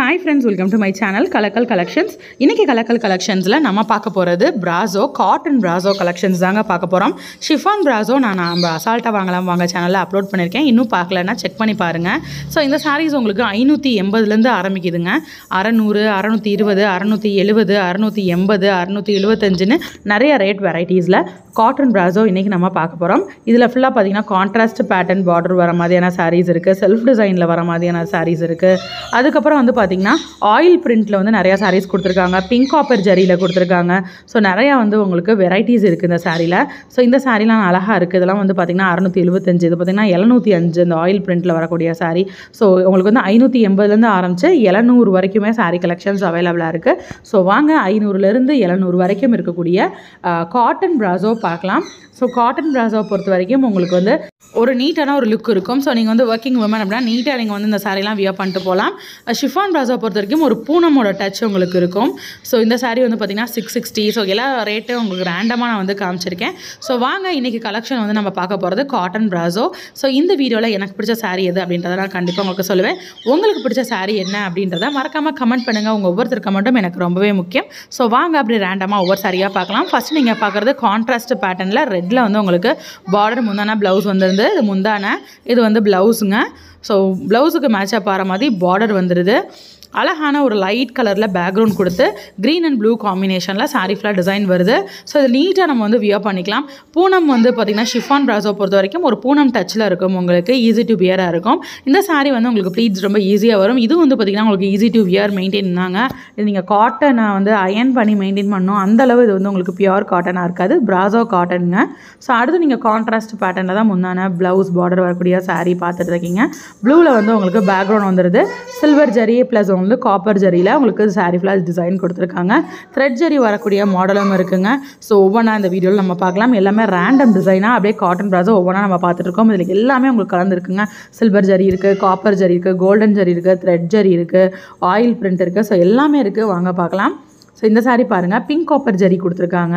hi friends welcome to my channel Kalakkal collections இன்றைக்கி கலக்கல் கலெக்ஷன்ஸில் நம்ம பார்க்க போகிறது பிராசோ காட்டன் பிராசோ கலெக்ஷன்ஸ் தாங்க பார்க்க போகிறோம் ஷிஃபான் பிராசோ நான் நம்ம அசால்ட்டாக வாங்கலாம் வாங்க சேனலில் அப்லோட் பண்ணியிருக்கேன் இன்னும் பார்க்கலன்னா செக் பண்ணி பாருங்கள் ஸோ இந்த சாரீஸ் உங்களுக்கு ஐநூற்றி எண்பதுலேருந்து ஆரம்பிக்குதுங்க அறநூறு அறநூற்றி இருபது அறநூற்றி எழுபது அறநூற்றி எண்பது அறநூற்றி எழுபத்தஞ்சுன்னு நிறைய ரேட் வெரைட்டிஸில் காட்டன் பிராசோ இன்றைக்கி நம்ம பார்க்க போகிறோம் இதில் ஃபுல்லாக பார்த்தீங்கன்னா கான்ட்ராஸ்ட் பேட்டர்ன் பார்டர் வர மாதிரியான சாரீஸ் இருக்குது செல்ஃப் டிசைனில் வர மாதிரியான சாரீஸ் இருக்குது அதுக்கப்புறம் வந்து பார்த்திங்கன்னா ஆயில் பிரிண்ட்டில் வந்து நிறையா சாரீஸ் கொடுத்துருக்காங்க பிங்க் காப்பர் ஜரியில் கொடுத்துருக்காங்க ஸோ நிறையா வந்து உங்களுக்கு வெரைட்டிஸ் இருக்குது இந்த சாரியில் ஸோ இந்த சாரீலாம் அழகாக இருக்குது இதெல்லாம் வந்து பார்த்திங்கன்னா அறநூற்றி எழுபத்தஞ்சு இது பார்த்திங்கன்னா எழுநூற்றி அஞ்சு இந்த ஆயில் பிரிண்ட்டில் வரக்கூடிய சாரீ ஸோ உங்களுக்கு வந்து ஐநூற்றி எண்பதுலேருந்து ஆரம்பித்து எழுநூறு வரைக்குமே சாரீ கலெக்ஷன்ஸ் அவைலபிளாக இருக்குது ஸோ வாங்க ஐநூறுலேருந்து எழுநூறு வரைக்கும் இருக்கக்கூடிய காட்டன் பிராசோ பார்க்கலாம் ஸோ காட்டன் பிராசோ பொறுத்த வரைக்கும் உங்களுக்கு வந்து ஒரு நீட்டான ஒரு லுக் இருக்கும் ஸோ நீங்கள் வந்து ஒர்க்கிங் உமன் அப்படின்னா நீட்டாக நீங்கள் வந்து இந்த சாரீலாம் வியர் பண்ணிட்டு போகலாம் ஷிஃபான் பிராசோ பொறுத்த வரைக்கும் ஒரு பூனமோட டச் உங்களுக்கு இருக்கும் ஸோ இந்த சாரீ வந்து பார்த்திங்கன்னா சிக்ஸ் சிக்ஸ்டி ஸோ எல்லா ரேட்டும் உங்களுக்கு ரேண்டமாக நான் வந்து காமிச்சிருக்கேன் ஸோ வாங்க இன்றைக்கி கலெக்ஷன் வந்து நம்ம பார்க்க போகிறது காட்டன் பிராசோ ஸோ இந்த வீடியோவில் எனக்கு பிடிச்ச சாரீ எது அப்படின்றத நான் கண்டிப்பாக உங்களுக்கு சொல்லுவேன் உங்களுக்கு பிடிச்ச சாரீ என்ன அப்படின்றத மறக்காமல் கமெண்ட் பண்ணுங்கள் உங்கள் ஒவ்வொருத்தர் கமெண்ட்டும் எனக்கு ரொம்பவே முக்கியம் ஸோ வாங்க அப்படி ரேண்டமாக ஒவ்வொரு சாரியாக பார்க்கலாம் ஃபஸ்ட்டு நீங்கள் பார்க்குறது கான்ட்ராஸ்ட் பேட்டர்னில் ரெட்டில் வந்து உங்களுக்கு பார்டர் முந்தான ப்ளவுஸ் வந்துருந்து இது முந்தான இது வந்து ப்ளவுஸுங்க ஸோ ப்ளவுஸுக்கு மேட்சப் ஆகிற மாதிரி பார்டர் வந்துடுது அழகான ஒரு லைட் கலரில் பேக்ரவுண்ட் கொடுத்து க்ரீன் அண்ட் ப்ளூ காம்பினேஷனில் சாரீ ஃபுல்லாக டிசைன் வருது ஸோ இது நீட்டாக நம்ம வந்து வியர் பண்ணிக்கலாம் பூனம் வந்து பார்த்திங்கன்னா ஷிஃபான் ப்ராசோ பொறுத்த வரைக்கும் ஒரு பூனம் டச்சில் இருக்கும் உங்களுக்கு ஈஸி டு வியராக இருக்கும் இந்த சாரீ வந்து உங்களுக்கு ப்ளீட்ஸ் ரொம்ப ஈஸியாக வரும் இது வந்து பார்த்திங்கன்னா உங்களுக்கு ஈஸி டு வியர் மெயின்டைன் தாங்க இது நீங்கள் காட்டனை வந்து அயன் பண்ணி மெயின்டைன் பண்ணணும் அந்தளவு இது வந்து உங்களுக்கு பியூர் காட்டனாக இருக்காது ப்ராசோ காட்டனுங்க ஸோ அடுத்து நீங்கள் கான்ட்ராஸ்ட் பேட்டர்னில் தான் முந்தான ப்ளவுஸ் பார்டர் வரக்கூடிய சாரீ பார்த்துட்டு இருக்கீங்க ப்ளூவில் வந்து உங்களுக்கு பேக்ரவுண்ட் வந்துடுது சில்வர் ஜரி ப்ளஸ் வந்து காப்பர் ஜரியில் உங்களுக்கு சாரீ ஃபுல்லாக டிசைன் கொடுத்துருக்காங்க த்ரெட் ஜரி வரக்கூடிய மாடலும் இருக்குங்க ஸோ ஒவ்வொன்றா இந்த வீடியோவில் நம்ம பார்க்கலாம் எல்லாமே ரேண்டம் டிசைனாக அப்படியே காட்டன் ப்ராஸோ ஒவ்வொன்றா நம்ம பார்த்துட்டு இருக்கோம் இதில் எல்லாமே உங்களுக்கு கலந்துருக்குங்க சில்வர் ஜரி இருக்குது காப்பர் ஜரி இருக்குது கோல்டன் ஜரி இருக்குது த்ரெட் ஜரி இருக்குது ஆயில் பிரிண்ட் இருக்குது ஸோ எல்லாமே இருக்குது வாங்க பார்க்கலாம் ஸோ இந்த சாரீ பாருங்கள் பிங்க் காப்பர் ஜரி கொடுத்துருக்காங்க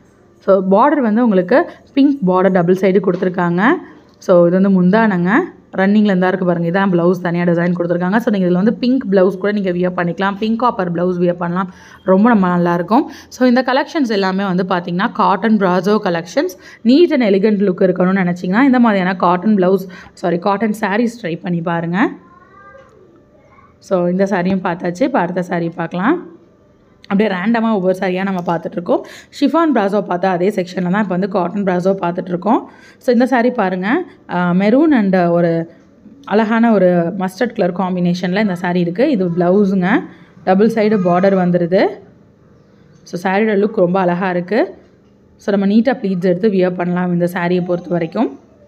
ஸோ பார்டர் வந்து உங்களுக்கு பிங்க் பார்டர் டபுள் சைடு கொடுத்துருக்காங்க ஸோ இது வந்து முந்தானங்க ரன்னிங்கில் இருந்தால் இருக்குது பாருங்கள் இதான் ப்ளவுஸ் தனியாக டிசைன் கொடுத்துருக்காங்க ஸோ நீங்கள் இதில் வந்து பிங்க் ப்ளவுஸ் கூட நீங்கள் வியர் பண்ணிக்கலாம் பிங்க் காப்பர் ப்ளவுஸ் வியர் பண்ணலாம் ரொம்ப நம்ம நல்லாயிருக்கும் ஸோ இந்த கலெக்ஷன்ஸ் எல்லாமே வந்து பார்த்திங்கன்னா cotton brasso collections neat and elegant look இருக்கணும்னு நினச்சிங்கன்னா இந்த மாதிரியான cotton blouse sari cotton saris try பண்ணி பாருங்கள் ஸோ இந்த சாரியும் பார்த்தாச்சு இப்போ அடுத்த சாரீ பார்க்கலாம் அப்படியே ரேண்டமாக ஒவ்வொரு சாரியாக நம்ம பார்த்துட்ருக்கோம் ஷிஃபான் ப்ராசோ பார்த்தா அதே செக்ஷனில் தான் இப்போ வந்து காட்டன் ப்ராசோ பார்த்துட்ருக்கோம் ஸோ இந்த சாரீ பாருங்கள் மெரூன் அண்ட் ஒரு அழகான ஒரு மஸ்டர்ட் கலர் காம்பினேஷனில் இந்த சாரீ இருக்குது இது ப்ளவுஸுங்க டபுள் சைடு பார்டர் வந்துடுது ஸோ சாரியோட லுக் ரொம்ப அழகாக இருக்குது ஸோ நம்ம நீட்டாக ப்ளீட்ஸ் எடுத்து வியர் பண்ணலாம் இந்த சாரியை பொறுத்த வரைக்கும்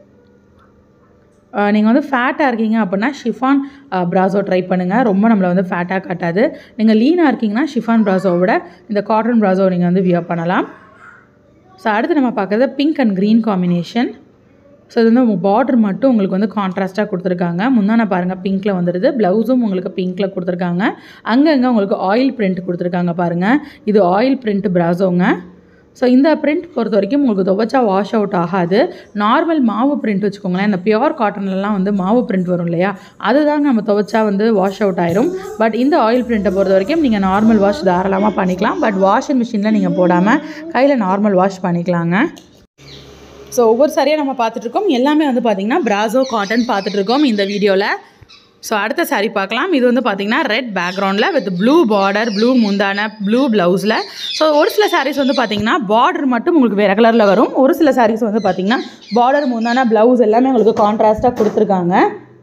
நீங்கள் வந்து ஃபேட்டாக இருக்கீங்க அப்படின்னா ஷிஃபான் ப்ராசோ ட்ரை பண்ணுங்கள் ரொம்ப நம்மளை வந்து ஃபேட்டாக காட்டாது நீங்கள் லீனாக இருக்கீங்கன்னா ஷிஃபான் ப்ராசோவை விட இந்த காட்டன் ப்ராசோ நீங்கள் வந்து வியர் பண்ணலாம் ஸோ அடுத்து நம்ம பார்க்குறது pink and green combination so இது வந்து பார்டர் மட்டும் உங்களுக்கு வந்து கான்ட்ராஸ்ட்டாக கொடுத்துருக்காங்க முந்தான பாருங்கள் பிங்க்கில் வந்துடுது ப்ளவுஸும் உங்களுக்கு பிங்க்கில் கொடுத்துருக்காங்க அங்கங்கே உங்களுக்கு ஆயில் பிரிண்ட் கொடுத்துருக்காங்க பாருங்கள் இது ஆயில் பிரிண்ட் ப்ராசோங்க ஸோ இந்த பிரிண்ட் பொறுத்த வரைக்கும் உங்களுக்கு துவைச்சா வாஷ் அவுட் ஆகாது நார்மல் மாவு பிரிண்ட் வச்சுக்கோங்களேன் இந்த பியோர் காட்டன்லலாம் வந்து மாவு பிரிண்ட் வரும் இல்லையா அதுதாங்க நம்ம துவைச்சா வந்து வாஷ் அவுட் ஆயிரும் பட் இந்த ஆயில் பிரிண்ட்டை பொறுத்த வரைக்கும் நீங்கள் நார்மல் வாஷ் தாராளமாக பண்ணிக்கலாம் பட் வாஷிங் மிஷினில் நீங்கள் போடாமல் கையில் நார்மல் வாஷ் பண்ணிக்கலாங்க ஸோ ஒவ்வொரு சாரியாக நம்ம பார்த்துட்ருக்கோம் எல்லாமே வந்து பார்த்திங்கன்னா ப்ராசோ காட்டன் பார்த்துட்ருக்கோம் இந்த வீடியோவில் ஸோ அடுத்த சாரீ பார்க்கலாம் இது வந்து பார்த்திங்கன்னா ரெட் பேக்ரவுண்டில் வித் ப்ளூ பார்டர் ப்ளூ முந்தான ப்ளூ ப்ளவுஸில் ஸோ ஒரு சில சாரீஸ் வந்து பார்த்திங்கன்னா பார்டர் மட்டும் உங்களுக்கு வேறு கலரில் வரும் ஒரு சில சாரீஸ் வந்து பார்த்திங்கன்னா பார்டர் முந்தான ப்ளவுஸ் எல்லாமே உங்களுக்கு கான்ட்ராஸ்ட்டாக கொடுத்துருக்காங்க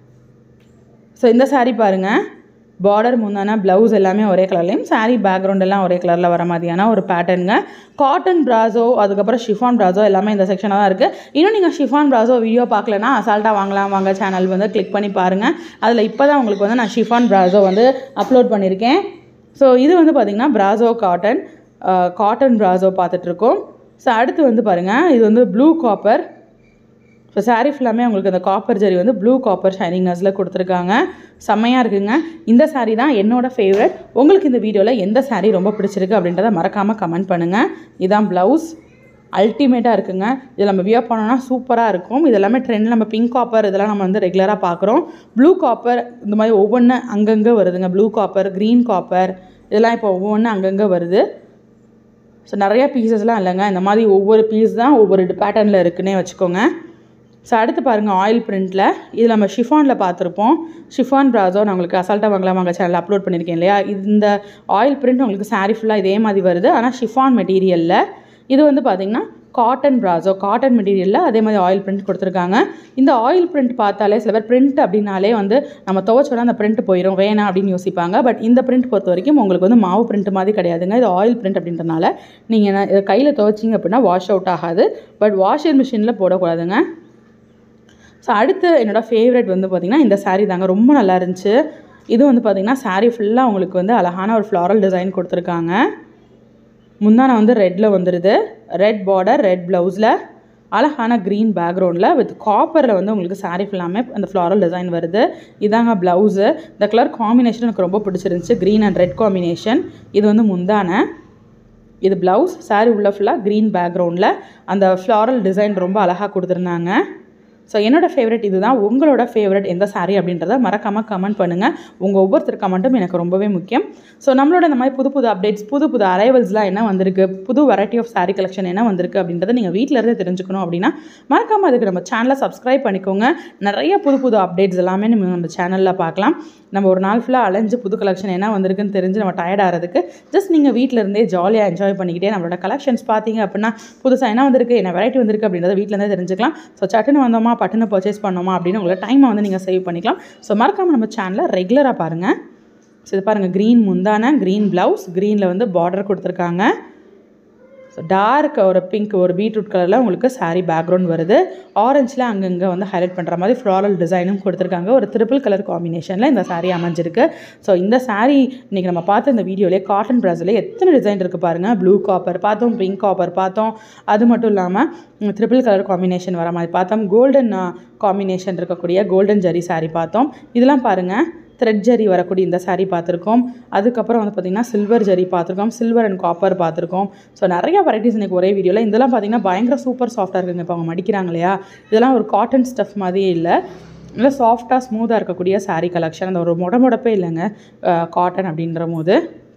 ஸோ இந்த சாரீ பாருங்கள் பார்டர் முந்தான ப்ளவுஸ் எல்லாமே ஒரே கலர்லேயும் சாரீ பேக்ரவுண்ட் எல்லாம் ஒரே கலரில் வர மாதிரியான ஒரு பேட்டர்னுங்க காட்டன் ப்ராசோ அதுக்கப்புறம் ஷிஃபான் ப்ராசோ எல்லாமே இந்த செக்ஷனாக தான் இருக்குது இன்னும் நீங்கள் ஷிஃபான் ப்ராசோ வீடியோ பார்க்கலனா அசால்ட்டாக வாங்கலாம் வாங்க சேனல் வந்து கிளிக் பண்ணி பாருங்கள் அதில் இப்போ தான் உங்களுக்கு வந்து நான் ஷிஃபான் ப்ராசோ வந்து அப்லோட் பண்ணியிருக்கேன் ஸோ இது வந்து பார்த்திங்கன்னா ப்ராசோ காட்டன் காட்டன் ப்ராசோ பார்த்துட்ருக்கோம் ஸோ அடுத்து வந்து பாருங்கள் இது வந்து ப்ளூ காப்பர் ஸோ சாரீ ஃபுல்லாமே உங்களுக்கு அந்த காப்பர் ஜரி வந்து ப்ளூ காப்பர் ஷைனிங்னஸில் கொடுத்துருக்காங்க செம்மையாக இருக்குங்க இந்த சாரீ தான் என்னோடய ஃபேவரட் உங்களுக்கு இந்த வீடியோவில் எந்த சாரீ ரொம்ப பிடிச்சிருக்கு அப்படின்றத மறக்காமல் கமெண்ட் பண்ணுங்கள் இதான் ப்ளவுஸ் அல்டிமேட்டாக இருக்குங்க இது நம்ம வியர் பண்ணோம்னா சூப்பராக இருக்கும் இது எல்லாமே ட்ரெண்ட் நம்ம பிங்க் காப்பர் இதெல்லாம் நம்ம வந்து ரெகுலராக பார்க்குறோம் ப்ளூ காப்பர் இந்த மாதிரி ஒவ்வொன்று அங்கங்கே வருதுங்க ப்ளூ காப்பர் க்ரீன் காப்பர் இதெல்லாம் இப்போ ஒவ்வொன்று அங்கங்கே வருது ஸோ நிறைய பீசஸ்லாம் இல்லைங்க இந்த மாதிரி ஒவ்வொரு பீஸ் தான் ஒவ்வொரு பேட்டர்னில் இருக்குன்னே வச்சுக்கோங்க ஸோ அடுத்து பாருங்கள் ஆயில் பிரிண்ட்டில் இது நம்ம ஷிஃபானில் பார்த்துருப்போம் ஷிஃபான் ப்ராஸோ நான் உங்களுக்கு அசால்ட்டாக வாங்கலாம் வாங்க சேனல் அப்லோட் பண்ணியிருக்கேன் இல்லையா இந்த ஆயில் பிரிண்ட் உங்களுக்கு சாரீ ஃபுல்லாக இதே மாதிரி வருது ஆனால் ஷிஃபான் மெட்டீரியலில் இது வந்து பார்த்திங்கன்னா காட்டன் ப்ராஸோ காட்டன் மெட்டீரியலில் அதே மாதிரி ஆயில் பிரிண்ட் கொடுத்துருக்காங்க இந்த ஆயில் பிரிண்ட் பார்த்தாலே சில பேர் பிரிண்ட் அப்படின்னாலே வந்து நம்ம துவச்சோன்னா அந்த பிரிண்ட் போயிடும் வேணாம் அப்படின்னு யோசிப்பாங்க பட் இந்த பிரிண்ட் பொறுத்த வரைக்கும் உங்களுக்கு வந்து மாவு பிரிண்ட் மாதிரி கிடையாதுங்க இது ஆயில் பிரிண்ட் அப்படின்றனால நீங்கள் இதை கையில் துவைச்சிங்க அப்படின்னா வாஷ் அவுட் ஆகாது பட் வாஷிங் மிஷினில் போடக்கூடாதுங்க ஸோ அடுத்து என்னோடய ஃபேவரட் வந்து பார்த்திங்கன்னா இந்த saree தாங்க ரொம்ப நல்லா இருந்துச்சு இது வந்து பார்த்திங்கன்னா saree ஃபுல்லாக உங்களுக்கு வந்து அழகான ஒரு ஃப்ளாரல் டிசைன் கொடுத்துருக்காங்க முந்தான வந்து ரெட்டில் வந்துடுது ரெட் பார்டர் ரெட் ப்ளவுஸில் அழகான க்ரீன் பேக்ரவுண்டில் வித் காப்பரில் வந்து உங்களுக்கு saree ஃபுல்லாமே அந்த ஃப்ளாரல் டிசைன் வருது இதாங்க ப்ளவுஸு இந்த கலர் காம்பினேஷன் எனக்கு ரொம்ப பிடிச்சிருந்துச்சு க்ரீன் அண்ட் ரெட் காம்பினேஷன் இது வந்து முந்தான இது ப்ளவுஸ் saree உள்ள ஃபுல்லாக க்ரீன் பேக்ரவுண்டில் அந்த ஃப்ளாரல் டிசைன் ரொம்ப அழகாக கொடுத்துருந்தாங்க ஸோ என்னோட ஃபேவரட் இதுதான் உங்களோட ஃபேவரட் எந்த saree அப்படின்றத மறக்காமல் கமெண்ட் பண்ணுங்கள் உங்கள் ஒவ்வொருத்தர் கமெண்ட்டும் எனக்கு ரொம்பவே முக்கியம் ஸோ நம்மளோட இந்த மாதிரி புது புது அப்டேட்ஸ் புது புது அரைவல்ஸ்லாம் என்ன வந்திருக்கு புது வெரைட்டி ஆஃப் saree கலெக்ஷன் என்ன வந்திருக்கு அப்படின்றத நீங்கள் வீட்டில் இருந்து தெரிஞ்சுக்கணும் அப்படின்னா மறக்காமல் அதுக்கு நம்ம சேனலை சப்ஸ்கிரைப் பண்ணிக்கோங்க நிறைய புது புது அப்டேட்ஸ் எல்லாமே நம்ம நம்ம சேனலில் பார்க்கலாம் நம்ம ஒரு நாள் ஃபுல்லாக அலைஞ்சு புது கலெக்ஷன் என்ன வந்திருக்குன்னு தெரிஞ்சு நம்ம டயர்ட் ஆகிறதுக்கு ஜஸ்ட் நீங்கள் வீட்டில் இருந்தே ஜாலியாக என்ஜாய் பண்ணிக்கிட்டே நம்மளோட கலெக்ஷன்ஸ் பார்த்தீங்க அப்படின்னா புதுசாக என்ன வந்திருக்கு என்ன வெரைட்டி வந்திருக்கு அப்படின்றத வீட்டில் இருந்தே தெரிஞ்சுக்கலாம் ஸோ சட்டுன்னு வந்தோமா பட்டுன்னு பர்ச்சேஸ் பண்ணோமா அப்படின்னு உங்களோட டைமை வந்து நீங்கள் சேவ் பண்ணிக்கலாம் ஸோ மறக்காமல் நம்ம சேனலை ரெகுலராக பாருங்கள் ஸோ இது பாருங்கள் க்ரீன் முந்தான க்ரீன் ப்ளவுஸ் க்ரீனில் வந்து பார்டர் கொடுத்துருக்காங்க ஸோ டார்க் ஒரு பிங்க் ஒரு பீட்ரூட் கலரில் உங்களுக்கு saree பேக்ரவுண்ட் வருது ஆரஞ்சில் அங்கங்கே வந்து ஹைலைட் பண்ணுற மாதிரி ஃப்ளாரல் டிசைனும் கொடுத்துருக்காங்க ஒரு ட்ரிபிள் கலர் காம்பினேஷனில் இந்த saree அமைஞ்சிருக்கு ஸோ இந்த saree இன்றைக்கி நம்ம பார்த்த இந்த வீடியோலேயே காட்டன் ப்ராஸில் எத்தனை டிசைன் இருக்குது பாருங்கள் ப்ளூ காப்பர் பார்த்தோம் பிங்க் காப்பர் பார்த்தோம் அது மட்டும் இல்லாமல் ட்ரிபிள் கலர் காம்பினேஷன் வர மாதிரி பார்த்தோம் கோல்டன் காம்பினேஷன் இருக்கக்கூடிய கோல்டன் ஜரி saree பார்த்தோம் இதெல்லாம் பாருங்கள் த்ரெட் ஜரி வரக்கூடிய இந்த saree பார்த்துருக்கோம் அதுக்கப்புறம் வந்து பார்த்திங்கன்னா சில்வர் ஜரி பார்த்துருக்கோம் சில்வர் அண்ட் காப்பர் பார்த்துருக்கோம் ஸோ நிறைய வெரைட்டிஸ் எனக்கு ஒரே வீடியோவில் இதெல்லாம் பார்த்திங்கன்னா பயங்கர சூப்பர் சாஃப்டாக இருக்குங்க இப்போ அவங்க மடிக்கிறாங்க இல்லையா இதெல்லாம் ஒரு காட்டன் ஸ்டஃப் மாதிரியே இல்லை நல்லா சாஃப்டாக ஸ்மூத்தாக இருக்கக்கூடிய saree கலெக்ஷன் அந்த ஒரு முட முடப்பே இல்லைங்க காட்டன் அப்படின்ற போது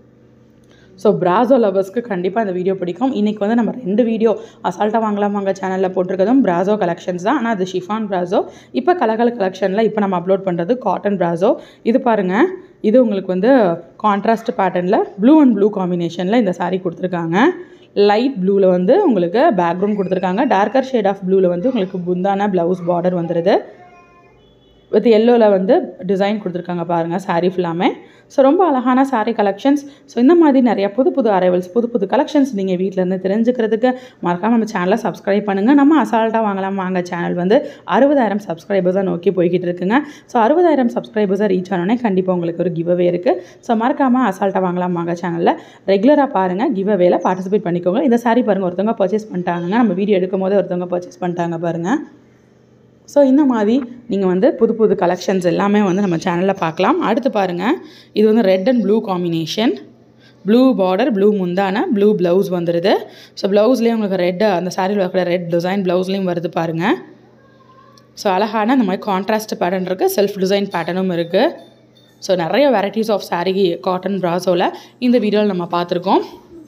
ஸோ பிராசோ லவர்ஸ்க்கு கண்டிப்பாக இந்த வீடியோ பிடிக்கும் இன்றைக்கி வந்து நம்ம ரெண்டு வீடியோ அசால்ட்டாக வாங்கலாம் வாங்க சேனலில் போட்டிருக்கதும் பிராசோ கலெக்ஷன்ஸ் தான் ஆனால் அது ஷிஃபான் பிராசோ இப்போ கலகல் கலெக்ஷனில் இப்போ நம்ம அப்லோட் பண்ணுறது காட்டன் பிராசோ இது பாருங்கள் இது உங்களுக்கு வந்து கான்ட்ராஸ்ட் பேட்டர்னில் ப்ளூ அண்ட் ப்ளூ காம்பினேஷனில் இந்த saree கொடுத்துருக்காங்க லைட் ப்ளூவில் வந்து உங்களுக்கு பேக்ரவுண்ட் கொடுத்துருக்காங்க டார்க்கர் ஷேட் ஆஃப் ப்ளூவில் வந்து உங்களுக்கு புந்தான ப்ளவுஸ் பார்டர் வந்துடுது வித் எல்லோவில் வந்து டிசைன் கொடுத்துருக்காங்க பாருங்கள் saree ஃபுல்லாமே ஸோ ரொம்ப அழகான saree கலெக்ஷன்ஸ் ஸோ இந்த மாதிரி நிறைய புது புது அரைவல்ஸ் புது புது கலெக்ஷன்ஸ் நீங்கள் வீட்டிலேருந்து தெரிஞ்சுக்கிறதுக்கு மறக்காம நம்ம சேனலை சப்ஸ்கிரைப் பண்ணுங்கள் நம்ம அசால்ட்டாக வாங்கலாம் வாங்க சேனல் வந்து அறுபதாயிரம் சப்ஸ்கிரைபர்ஸாக நோக்கி போய்கிட்டு இருக்குங்க ஸோ அறுபதாயிரம் சப்ஸ்கிரைபர்ஸாக ரீச் ஆனோடனே கண்டிப்பாக உங்களுக்கு ஒரு கிவ் அவே இருக்குது ஸோ மறக்காமல் அசால்ட்டாக வாங்கலாம் வாங்க சேனலில் ரெகுலராக பாருங்கள் கிவ் அவேல பார்ட்டிசிபேட் பண்ணிக்கோங்க இந்த saree பாருங்கள் ஒருத்தவங்க பர்ச்சேஸ் பண்ணிட்டாங்க நம்ம வீடியோ எடுக்கும் போதே ஒருத்தவங்க பர்ச்சேஸ் பண்ணிட்டாங்க பாருங்கள் ஸோ இந்த மாதிரி நீங்கள் வந்து புது புது கலெக்ஷன்ஸ் எல்லாமே வந்து நம்ம சேனலில் பார்க்கலாம் அடுத்து பாருங்கள் இது வந்து red and blue combination blue border blue முந்தான ப்ளூ ப்ளவுஸ் வந்துடுது ஸோ ப்ளவுஸ்லேயும் உங்களுக்கு ரெட் அந்த சாரியில் வரக்கூடிய ரெட் டிசைன் ப்ளவுஸ்லேயும் வருது பாருங்கள் ஸோ அழகான இந்த மாதிரி கான்ட்ராஸ்ட் பேட்டர்ன் இருக்குது செல்ஃப் டிசைன் பேட்டர்னும் இருக்குது ஸோ நிறைய வெரைட்டிஸ் ஆஃப் saree காட்டன் ப்ராசோவில் இந்த வீடியோவில் நம்ம பார்த்துருக்கோம்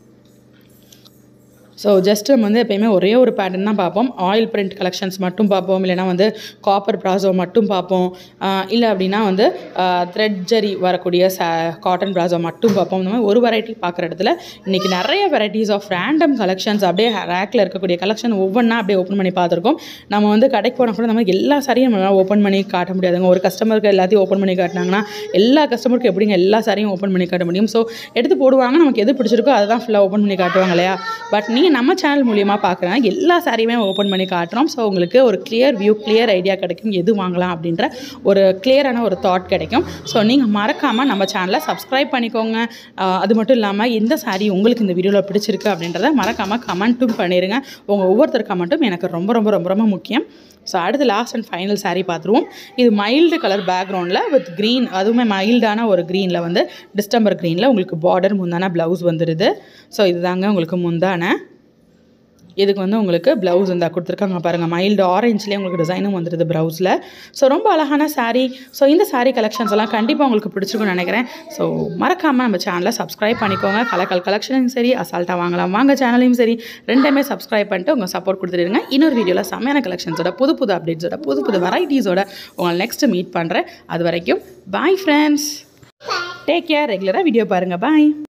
ஸோ ஜஸ்ட் நம்ம வந்து எப்பயுமே ஒரே ஒரு பேட்டர்ன் தான் பார்ப்போம் ஆயில் பிரிண்ட் கலெக்ஷன்ஸ் மட்டும் பார்ப்போம் இல்லைனா வந்து காப்பர் ப்ராசோ மட்டும் பார்ப்போம் இல்லை அப்படின்னா வந்து த்ரெட் ஜரி வரக்கூடிய ச காட்டன் ப்ராசோ மட்டும் பார்ப்போம் இந்த மாதிரி ஒரு வெரைட்டி பார்க்குற இடத்துல இன்றைக்கி நிறைய வெரைட்டிஸ் ஆஃப் ரேண்டம் கலெக்ஷன்ஸ் அப்படியே ரேக்கில் இருக்கக்கூடிய கலெக்ஷன் ஒவ்வொன்றா அப்படியே ஓப்பன் பண்ணி பார்த்துருக்கோம் நம்ம வந்து கடைக்கு போனால் கூட நம்ம எல்லா சாரியும் நம்மளால் ஓப்பன் பண்ணி காட்ட முடியாதுங்க ஒரு கஸ்டமருக்கு எல்லாத்தையும் ஓப்பன் பண்ணி காட்டினாங்கன்னா எல்லா கஸ்டமருக்கும் எப்படிங்க எல்லா சாரியும் ஓப்பன் பண்ணி காட்ட முடியும் ஸோ எடுத்து போடுவாங்க நமக்கு எது பிடிச்சிருக்கோ அதை தான் ஃபுல்லாக ஓப்பன் பண்ணி காட்டுவாங்க இல்லையா பட் நீங்கள் நம்ம சேனல் மூலியமாக பார்க்குறேன் எல்லா சாரியுமே ஓப்பன் பண்ணி காட்டுறோம் ஸோ உங்களுக்கு ஒரு கிளியர் வியூ கிளியர் ஐடியா கிடைக்கும் எது வாங்கலாம் அப்படின்ற ஒரு கிளியரான ஒரு தாட் கிடைக்கும் ஸோ நீங்கள் மறக்காமல் நம்ம சேனலை சப்ஸ்கிரைப் பண்ணிக்கோங்க ஆஹ் அது மட்டும் இல்லாமல் எந்த சாரி உங்களுக்கு இந்த வீடியோவில் பிடிச்சிருக்கு அப்படின்றத மறக்காமல் கமெண்ட்டும் பண்ணிடுங்க உங்கள் ஒவ்வொருத்தர் கமெண்ட்டும் எனக்கு ரொம்ப ரொம்ப ரொம்ப ரொம்ப முக்கியம் ஸோ அடுத்து லாஸ்ட் அண்ட் ஃபைனல் saree பார்த்துருவோம் இது மைல்டு கலர் பேக்ரவுண்டில் வித் க்ரீன் அதுவுமே மைல்டான ஒரு க்ரீனில் வந்து டிஸ்டம்பர் க்ரீனில் உங்களுக்கு பார்டர் முந்தான ப்ளவுஸ் வந்துடுது ஸோ இதுதாங்க உங்களுக்கு முந்தான இதுக்கு வந்து உங்களுக்கு ப்ளவுஸ் இருந்தால் கொடுத்துருக்காங்க பாருங்கள் மைல்டு ஆரஞ்சுலேயே உங்களுக்கு டிசைனும் வந்துடுது ப்ளவுஸில் ஸோ ரொம்ப அழகான saree ஸோ இந்த saree கலெக்ஷன்ஸ் எல்லாம் கண்டிப்பாக உங்களுக்கு பிடிச்சிருக்கும்னு நினைக்கிறேன் ஸோ மறக்காமல் நம்ம சேனலை சப்ஸ்கிரைப் பண்ணிக்கோங்க கலக்கல் கலெக்ஷனும் சரி அசால்ட்டாக வாங்கலாம் வாங்க சேனலையும் சரி ரெண்டுமே சப்ஸ்கிரைப் பண்ணிட்டு உங்கள் சப்போர்ட் கொடுத்துருங்க இன்னொரு வீடியோவில் செம்மையான கலெக்ஷன்ஸோட புது புது அப்டேட்ஸோட புது புது வெரைட்டிஸோட உங்களை நெக்ஸ்ட் மீட் பண்ணுறேன் அது வரைக்கும் பாய் ஃப்ரெண்ட்ஸ் டேக் கேர் ரெகுலராக வீடியோ பாருங்கள் பாய்